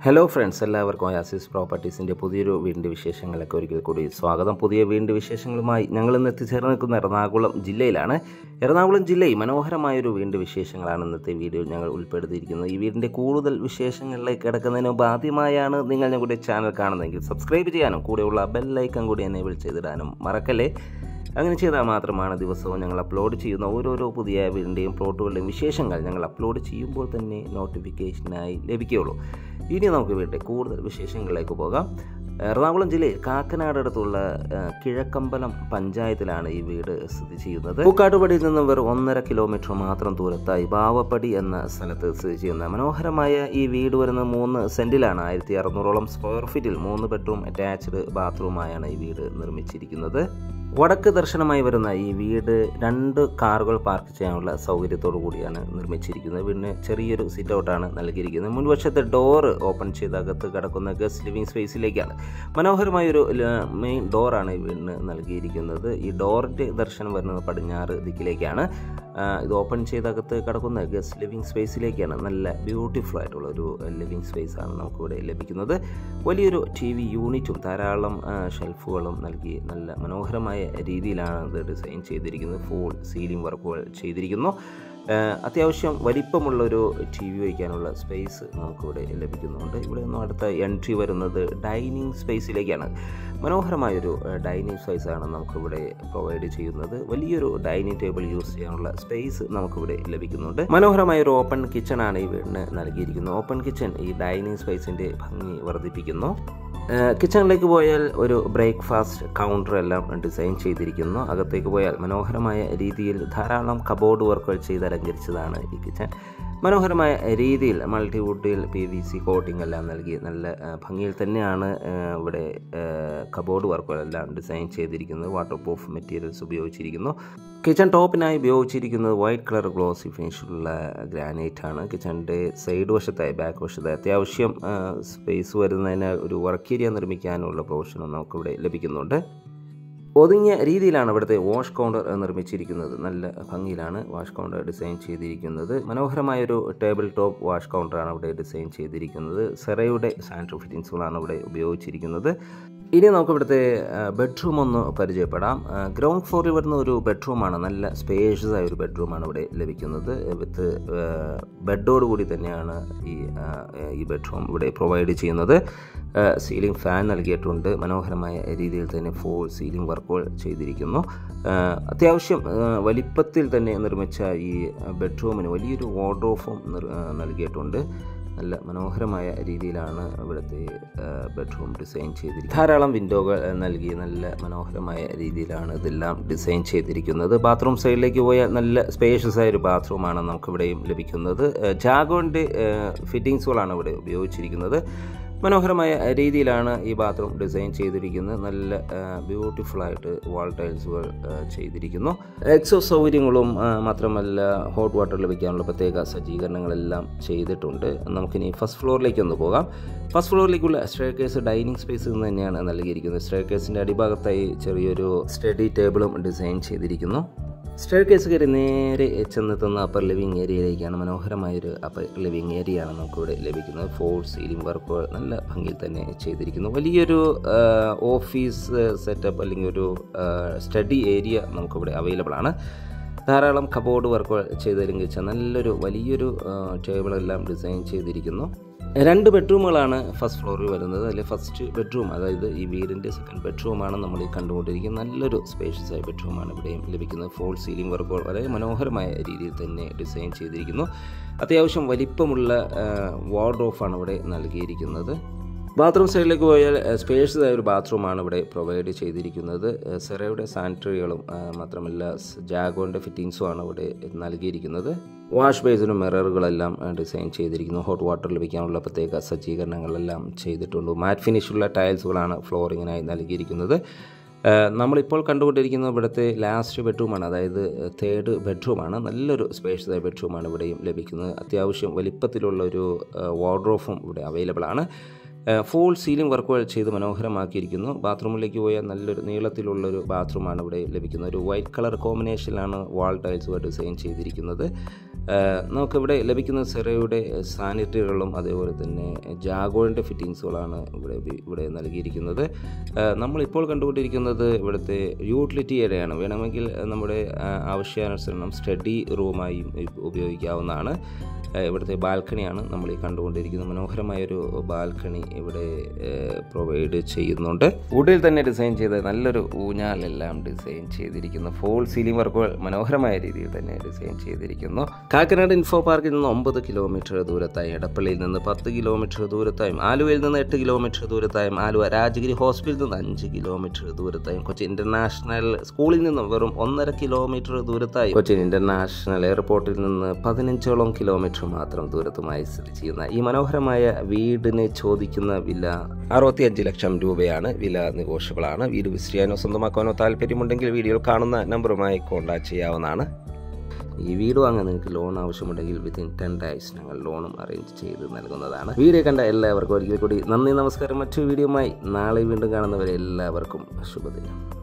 hello friends എല്ലാവർക്കും ആസിസ് പ്രോപ്പർട്ടീസിൻ്റെ പുതിയൊരു വീടിൻ്റെ വിശേഷങ്ങളൊക്കെ ഒരിക്കൽ കൂടി സ്വാഗതം പുതിയ വീടിൻ്റെ വിശേഷങ്ങളുമായി ഞങ്ങൾ ഇന്ന് എത്തിച്ചേർന്ന് നിൽക്കുന്ന എറണാകുളം ജില്ലയിലാണ് എറണാകുളം ജില്ലയിൽ മനോഹരമായൊരു വീടിൻ്റെ വിശേഷങ്ങളാണ് ഇന്നത്തെ വീഡിയോയിൽ ഞങ്ങൾ ഉൾപ്പെടുത്തിയിരിക്കുന്നത് ഈ വീടിൻ്റെ കൂടുതൽ വിശേഷങ്ങളിലേക്ക് കിടക്കുന്നതിന് മുമ്പ് ആദ്യമായാണ് നിങ്ങൾ ഞങ്ങളുടെ ചാനൽ കാണുന്നതെങ്കിൽ സബ്സ്ക്രൈബ് ചെയ്യാനും കൂടെയുള്ള ബെല്ലൈക്കൺ കൂടി എനേബിൾ ചെയ്തിടാനും മറക്കല്ലേ അങ്ങനെ ചെയ്താൽ മാത്രമാണ് ദിവസവും ഞങ്ങൾ അപ്ലോഡ് ചെയ്യുന്ന ഓരോരോ പുതിയ വീടിൻ്റെയും പ്ലോട്ടുകളുടെയും വിശേഷങ്ങൾ ഞങ്ങൾ അപ്ലോഡ് ചെയ്യുമ്പോൾ തന്നെ നോട്ടിഫിക്കേഷനായി ലഭിക്കുകയുള്ളൂ ഇനി നമുക്ക് വീട്ടിലെ കൂടുതൽ വിശേഷങ്ങളിലേക്ക് പോകാം എറണാകുളം ജില്ലയിൽ കാക്കനാട് അടുത്തുള്ള ആ, കിഴക്കമ്പലം പഞ്ചായത്തിലാണ് ഈ വീട് സ്ഥിതി ചെയ്യുന്നത് പൂക്കാട്ടുപടിയിൽ നിന്നും വെറും ഒന്നര കിലോമീറ്റർ മാത്രം ദൂരത്തായി ബാവപ്പടി എന്ന സ്ഥലത്ത് സ്ഥിതി ചെയ്യുന്ന മനോഹരമായ ഈ വീട് വരുന്ന മൂന്ന് സെന്റിലാണ് ആയിരത്തി അറുന്നൂറോളം സ്ക്വയർ ഫീറ്റിൽ മൂന്ന് ബെഡ്റൂം അറ്റാച്ച്ഡ് ബാത്റൂമായാണ് ഈ വീട് നിർമ്മിച്ചിരിക്കുന്നത് വടക്ക് ദർശനമായി വരുന്ന ഈ വീട് രണ്ട് കാറുകൾ പാർക്ക് ചെയ്യാനുള്ള സൗകര്യത്തോടു കൂടിയാണ് നിർമ്മിച്ചിരിക്കുന്നത് വീടിന് ചെറിയൊരു സിറ്റ് ഔട്ടാണ് നൽകിയിരിക്കുന്നത് മുൻവശത്തെ ഡോറ് ഓപ്പൺ ചെയ്ത് അകത്ത് കിടക്കുന്ന ഗസ്റ്റ് ലിവിംഗ് സ്പേസിലേക്കാണ് മനോഹരമായൊരു മെയിൻ ഡോറാണ് ഈ വീടിന് നൽകിയിരിക്കുന്നത് ഈ ഡോറിൻ്റെ ദർശനം വരുന്നത് പടിഞ്ഞാറ് ദിക്കിലേക്കാണ് ആ, ഇത് ഓപ്പൺ ചെയ്ത് അകത്ത് കിടക്കുന്ന ഗസ്റ്റ് ലിവിംഗ് സ്പേസിലേക്കാണ് നല്ല ബ്യൂട്ടിഫുൾ ആയിട്ടുള്ള ഒരു ലിവിംഗ് സ്പേസ് ആണ് നമുക്കിവിടെ ലഭിക്കുന്നത് വലിയൊരു ടി വി യൂണിറ്റും ധാരാളം ആ, ഷെൽഫുകളും നൽകി നല്ല മനോഹരമായ രീതിയിലാണ് ഇത് ഡിസൈൻ ചെയ്തിരിക്കുന്നത് ഫുൾ സീലിംഗ് വർക്കുകൾ ചെയ്തിരിക്കുന്നു ആ, അത്യാവശ്യം വലിപ്പമുള്ളൊരു ടി വി വയ്ക്കാനുള്ള സ്പേസ് നമുക്കിവിടെ ലഭിക്കുന്നുണ്ട് ഇവിടെ നിന്നും അടുത്ത എൻട്രി വരുന്നത് ഡൈനിങ് സ്പേസിലേക്കാണ് മനോഹരമായൊരു ഡൈനിങ് സ്പേസാണ് നമുക്കിവിടെ പ്രൊവൈഡ് ചെയ്യുന്നത് വലിയൊരു ഡൈനിങ് ടേബിൾ യൂസ് ചെയ്യാനുള്ള സ്പേസ് നമുക്കിവിടെ ലഭിക്കുന്നുണ്ട് മനോഹരമായ ഒരു ഓപ്പൺ കിച്ചൺ ആണ് ഈ വീടിന് നൽകിയിരിക്കുന്നത് ഓപ്പൺ കിച്ചൺ ഈ ഡൈനിങ് സ്പേസിൻ്റെ ഭംഗി വർദ്ധിപ്പിക്കുന്നു ഏഹ് കിച്ചണിലേക്ക് പോയാൽ ഒരു ബ്രേക്ക്ഫാസ്റ്റ് കൗണ്ടർ എല്ലാം ഡിസൈൻ ചെയ്തിരിക്കുന്നു അകത്തേക്ക് പോയാൽ മനോഹരമായ രീതിയിൽ ധാരാളം കബോർഡ് വർക്കുകൾ ചെയ്ത് അലങ്കരിച്ചതാണ് ഈ കിച്ചൺ മനോഹരമായ രീതിയിൽ മൾട്ടിവുഡിൽ പി വി സി കോട്ടിംഗ് എല്ലാം നൽകി നല്ല ആ, ഭംഗിയിൽ തന്നെയാണ് ആ, ഇവിടെ കബോർഡ് വർക്കുകളെല്ലാം ഡിസൈൻ ചെയ്തിരിക്കുന്നത് വാട്ടർ പ്രൂഫ് മെറ്റീരിയൽസ് ഉപയോഗിച്ചിരിക്കുന്നു കിച്ചൺ ടോപ്പിനായി ഉപയോഗിച്ചിരിക്കുന്നത് വൈറ്റ് കളർ ഗ്ലോസി ഫിനിഷിലുള്ള ഗ്രാനൈറ്റ് ആണ് കിച്ചണിൻ്റെ സൈഡ് വശത്തായി ബാക്ക് വശത്തായി അത്യാവശ്യം സ്പേസ് വരുന്നതിന് ഒരു വർക്ക് ഏരിയ നിർമ്മിക്കാനുള്ള പ്രൊവിഷനും നമുക്കിവിടെ ലഭിക്കുന്നുണ്ട് ഒതുങ്ങിയ രീതിയിലാണ് ഇവിടുത്തെ വാഷ് കൗണ്ടർ നിർമ്മിച്ചിരിക്കുന്നത് നല്ല ഭംഗിയിലാണ് വാഷ് കൗണ്ടർ ഡിസൈൻ ചെയ്തിരിക്കുന്നത് മനോഹരമായൊരു ടേബിൾ ടോപ്പ് വാഷ് കൗണ്ടറാണ് ഇവിടെ ഡിസൈൻ ചെയ്തിരിക്കുന്നത് സെറയുടെ സാനിറ്ററി ഫിറ്റിങ്സുകളാണ് ഇവിടെ ഉപയോഗിച്ചിരിക്കുന്നത് ഇനി നമുക്ക് ഇവിടുത്തെ ബെഡ്റൂം ഒന്ന് പരിചയപ്പെടാം ഗ്രൗണ്ട് ഫ്ലോറിൽ വരുന്ന ഒരു ബെഡ്റൂമാണ് നല്ല സ്പേഷ്യസ് ആയ ഒരു ബെഡ്റൂമാണ് ഇവിടെ ലഭിക്കുന്നത് വിത്ത് ബെഡോട് കൂടി തന്നെയാണ് ഈ ആ, ഈ ബെഡ്റൂം ഇവിടെ പ്രൊവൈഡ് ചെയ്യുന്നത് സീലിംഗ് ഫാൻ നൽകിയിട്ടുണ്ട് മനോഹരമായ രീതിയിൽ തന്നെ ഫുൾ സീലിംഗ് വർക്കുകൾ ചെയ്തിരിക്കുന്നു ആ, അത്യാവശ്യം ആ, വലിപ്പത്തിൽ തന്നെ നിർമ്മിച്ച ഈ ബെഡ്റൂമിന് വലിയൊരു വാർഡ്രോഫും നൽകിയിട്ടുണ്ട് നല്ല മനോഹരമായ രീതിയിലാണ് ഇവിടുത്തെ ബെഡ്റൂം ഡിസൈൻ ചെയ്തിരിക്കുന്നത് ധാരാളം വിൻഡോകൾ ആ, നൽകി നല്ല മനോഹരമായ രീതിയിലാണ് ഇതെല്ലാം ഡിസൈൻ ചെയ്തിരിക്കുന്നത് ബാത്റൂം സൈഡിലേക്ക് പോയാൽ നല്ല സ്പേഷ്യസ് ആയ ഒരു ബാത്റൂമാണ് നമുക്കിവിടെയും ലഭിക്കുന്നത് ജാഗോൻ്റെ ഫിറ്റിങ്സുകളാണ് ഇവിടെ ഉപയോഗിച്ചിരിക്കുന്നത് മനോഹരമായ രീതിയിലാണ് ഈ ബാത്റൂം ഡിസൈൻ ചെയ്തിരിക്കുന്നത് നല്ല ബ്യൂട്ടിഫുൾ ആയിട്ട് വാൾ ടൈൽസുകൾ ചെയ്തിരിക്കുന്നു എക്സോ സൗകര്യങ്ങളും ആ, മാത്രമല്ല ഹോട്ട് വാട്ടർ ലഭിക്കാനുള്ള പ്രത്യേക സജ്ജീകരണങ്ങളെല്ലാം ചെയ്തിട്ടുണ്ട് നമുക്കിനി ഫസ്റ്റ് ഫ്ലോറിലേക്ക് ഒന്ന് പോകാം ഫസ്റ്റ് ഫ്ലോറിലേക്കുള്ള സ്റ്റെയർ കേസ് ഡൈനിങ് സ്പേസ് നിന്ന് തന്നെയാണ് നൽകിയിരിക്കുന്നത് സ്റ്റെയർ കേസിൻ്റെ അടിഭാഗത്തായി ചെറിയൊരു സ്റ്റഡി ടേബിളും ഡിസൈൻ ചെയ്തിരിക്കുന്നു സ്റ്റെയർ കേസ് കയറി നേരെ ചെന്നെത്തുന്ന അപ്പർ ലിവിങ് ഏരിയയിലേക്കാണ് മനോഹരമായൊരു അപ്പർ ലിവിങ് ഏരിയയാണ് നമുക്കിവിടെ ലഭിക്കുന്നത് ഫോൾ സീലിംഗ് വർക്കുകൾ നല്ല ഭംഗിയിൽ തന്നെ ചെയ്തിരിക്കുന്നു വലിയൊരു ആ, ഓഫീസ് സെറ്റപ്പ് അല്ലെങ്കിൽ ഒരു ആ, സ്റ്റഡി ഏരിയ നമുക്കിവിടെ അവൈലബിൾ ആണ് ധാരാളം കബോർഡ് വർക്കുകൾ ചെയ്തിരിച്ച നല്ലൊരു വലിയൊരു ആ, ടേബിളെല്ലാം ഡിസൈൻ ചെയ്തിരിക്കുന്നു രണ്ട് ബെഡ്റൂമുകളാണ് ഫസ്റ്റ് ഫ്ലോറിൽ വരുന്നത് അതിൽ ഫസ്റ്റ് ബെഡ്റൂം അതായത് ഈ വീടിൻ്റെ സെക്കൻഡ് ബെഡ്റൂമാണ് നമ്മൾ ഈ കണ്ടുകൊണ്ടിരിക്കുന്നത് നല്ലൊരു സ്പേഷ്യസ് ആയ ബെഡ്റൂമാണ് ഇവിടെയും ലഭിക്കുന്നത് ഫോൾ സീലിംഗ് വർക്കുകൾ വളരെ മനോഹരമായ രീതിയിൽ തന്നെ ഡിസൈൻ ചെയ്തിരിക്കുന്നു അത്യാവശ്യം വലിപ്പമുള്ള വാർഡ്രോഫാണ് ഇവിടെ നൽകിയിരിക്കുന്നത് ബാത്റൂം സൈഡിലേക്ക് പോയാൽ സ്പേഷ്യസ് ആയ ഒരു ബാത്റൂമാണ് ഇവിടെ പ്രൊവൈഡ് ചെയ്തിരിക്കുന്നത് ഏഹ് സെറയുടെ സാനിറ്ററികളും ഏഹ് മാത്രമല്ല സ് ജാഗോൻ്റെ ഫിറ്റിങ്സുമാണ് ഇവിടെ നൽകിയിരിക്കുന്നത് വാഷ് ബേസിനും മിററുകളെല്ലാം ഏഹ് ഡിസൈൻ ചെയ്തിരിക്കുന്നു ഹോട്ട് വാട്ടർ ലഭിക്കാനുള്ള പ്രത്യേക സജ്ജീകരണങ്ങളെല്ലാം ചെയ്തിട്ടുണ്ട് മാറ്റ് ഫിനിഷുള്ള ടൈൽസുകളാണ് ഫ്ലോറിങ്ങിനായി നൽകിയിരിക്കുന്നത് ഏഹ് നമ്മളിപ്പോൾ കണ്ടുകൊണ്ടിരിക്കുന്നത് ഇവിടുത്തെ ലാസ്റ്റ് ബെഡ്റൂമാണ് അതായത് തേർഡ് ബെഡ്റൂമാണ് നല്ലൊരു സ്പേഷ്യസ് ആയ ബെഡ്റൂമാണ് ഇവിടെയും ലഭിക്കുന്നത് അത്യാവശ്യം വലിപ്പത്തിലുള്ള ഒരു വാർഡ്രോഫും ഇവിടെ അവൈലബിൾ ആണ് ഫുൾ സീലിംഗ് വർക്കുകൾ ചെയ്ത് മനോഹരമാക്കിയിരിക്കുന്നു ബാത്റൂമിലേക്ക് പോയാൽ നല്ലൊരു നീളത്തിലുള്ളൊരു ബാത്റൂമാണ് ഇവിടെ ലഭിക്കുന്നത് ഒരു വൈറ്റ് കളർ കോമ്പിനേഷനിലാണ് വാൾ ടൈൽസുകൾ ഡിസൈൻ ചെയ്തിരിക്കുന്നത് ഏഹ് നമുക്കിവിടെ ലഭിക്കുന്ന സെറയുടെ സാനിറ്ററികളും അതേപോലെ തന്നെ ജാഗോളിൻ്റെ ഫിറ്റിങ്സുകളാണ് ഇവിടെ ഉപ- ഇവിടെ നൽകിയിരിക്കുന്നത് ഏഹ് നമ്മളിപ്പോൾ കണ്ടുകൊണ്ടിരിക്കുന്നത് ഇവിടുത്തെ യൂട്ടിലിറ്റി ഏരിയയാണ് വേണമെങ്കിൽ നമ്മുടെ ആ, ആവശ്യാനുസരണം സ്റ്റഡി റൂമായും ഉപ- ഉപയോഗിക്കാവുന്നതാണ് ഏഹ് ഇവിടുത്തെ ബാൽക്കണിയാണ് നമ്മൾ ഈ കണ്ടുകൊണ്ടിരിക്കുന്നത് മനോഹരമായൊരു ബാൽക്കണി ഇവിടെ പ്രൊവൈഡ് ചെയ്യുന്നുണ്ട് വുഡിൽ തന്നെ ഡിസൈൻ ചെയ്ത നല്ലൊരു ഊഞ്ഞാലെല്ലാം ഡിസൈൻ ചെയ്തിരിക്കുന്നു ഫോൾ സീലിംഗ് വർക്കുകൾ മനോഹരമായ രീതിയിൽ തന്നെ ഡിസൈൻ ചെയ്തിരിക്കുന്നു കാക്കനാട് ഇൻഫോ പാർക്കിൽ നിന്ന് ഒമ്പത് കിലോമീറ്റർ ദൂരത്തായി എടപ്പള്ളിയിൽ നിന്ന് പത്ത് കിലോമീറ്റർ ദൂരത്തായും ആലുവയിൽ നിന്ന് എട്ട് കിലോമീറ്റർ ദൂരത്തായും ആലുവ രാജഗിരി ഹോസ്പിറ്റലിൽ നിന്ന് അഞ്ച് കിലോമീറ്റർ ദൂരത്തായും കൊച്ചി ഇന്റർനാഷണൽ സ്കൂളിൽ നിന്ന് വെറും ഒന്നര കിലോമീറ്റർ ദൂരത്തായും കൊച്ചിൻ ഇന്റർനാഷണൽ എയർപോർട്ടിൽ നിന്ന് പതിനഞ്ചോളം കിലോമീറ്റർ മാത്രം ദൂരത്തുമായി സ്ഥിതി ചെയ്യുന്ന ഈ മനോഹരമായ വീടിന് ചോദിക്കുന്ന വില അറുപത്തിയഞ്ച് ലക്ഷം രൂപയാണ് വില നെഗോഷ്യബിൾ ആണ് വീട് വിസിറ്റ് ചെയ്യാനോ സ്വന്തമാക്കാനോ താല്പര്യമുണ്ടെങ്കിൽ വീഡിയോയിൽ കാണുന്ന നമ്പറുമായി കോൺടാക്ട് ചെയ്യാവുന്നതാണ് ഈ വീട് വാങ്ങാൻ നിങ്ങൾക്ക് ലോൺ ആവശ്യമുണ്ടെങ്കിൽ വിത്തിൻ ടെൻ ഡേയ്സ് ഞങ്ങൾ ലോണും അറേഞ്ച് ചെയ്ത് നൽകുന്നതാണ് വീഡിയോ കണ്ട എല്ലാവർക്കും ഒരിക്കൽ കൂടി നന്ദി നമസ്കാരം മറ്റു വീഡിയോയുമായി നാളെ വീണ്ടും കാണുന്നവരെ എല്ലാവർക്കും ശുഭദിനം